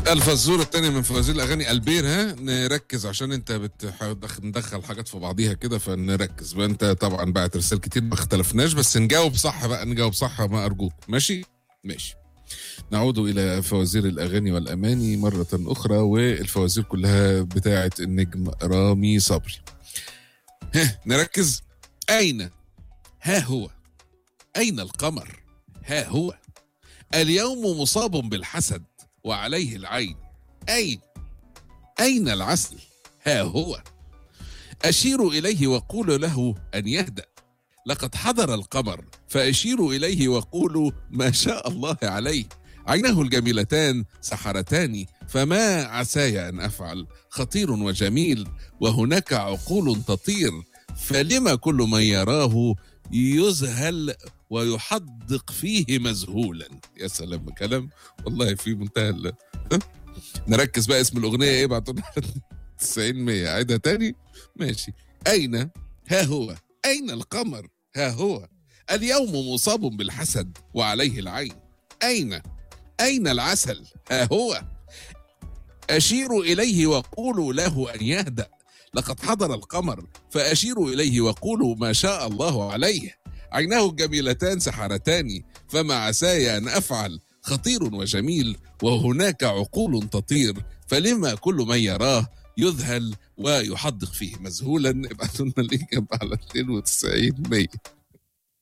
الفزوره الثانيه من فوازير الاغاني البير ها نركز عشان انت بتدخل حاجات في بعضيها كده فنركز بقى انت طبعا بعت رسائل كتير ما اختلفناش بس نجاوب صح بقى نجاوب صح ما ارجوك ماشي ماشي نعود الى فوازير الاغاني والاماني مره اخرى والفوازير كلها بتاعه النجم رامي صبري ها نركز اين ها هو اين القمر ها هو اليوم مصاب بالحسد وعليه العين أين أين العسل ها هو أشيروا إليه وقولوا له أن يهدأ لقد حضر القمر فأشيروا إليه وقولوا ما شاء الله عليه عينه الجميلتان سحرتان فما عساي أن أفعل خطير وجميل وهناك عقول تطير فلما كل من يراه يذهل ويحدق فيه مذهولا يا سلام كلام والله في منتهى ال... نركز بقى اسم الاغنيه ايه بعد 90 100 عيدها تاني ماشي اين ها هو اين القمر ها هو اليوم مصاب بالحسد وعليه العين اين اين العسل ها هو اشيروا اليه وقولوا له ان يهدأ لقد حضر القمر فاشيروا اليه وقولوا ما شاء الله عليه عيناه الجميلتان سحرتان فما عساي ان افعل خطير وجميل وهناك عقول تطير فلما كل من يراه يذهل ويحدق فيه مذهولا ابعثوا لنا الاجابه على 92 100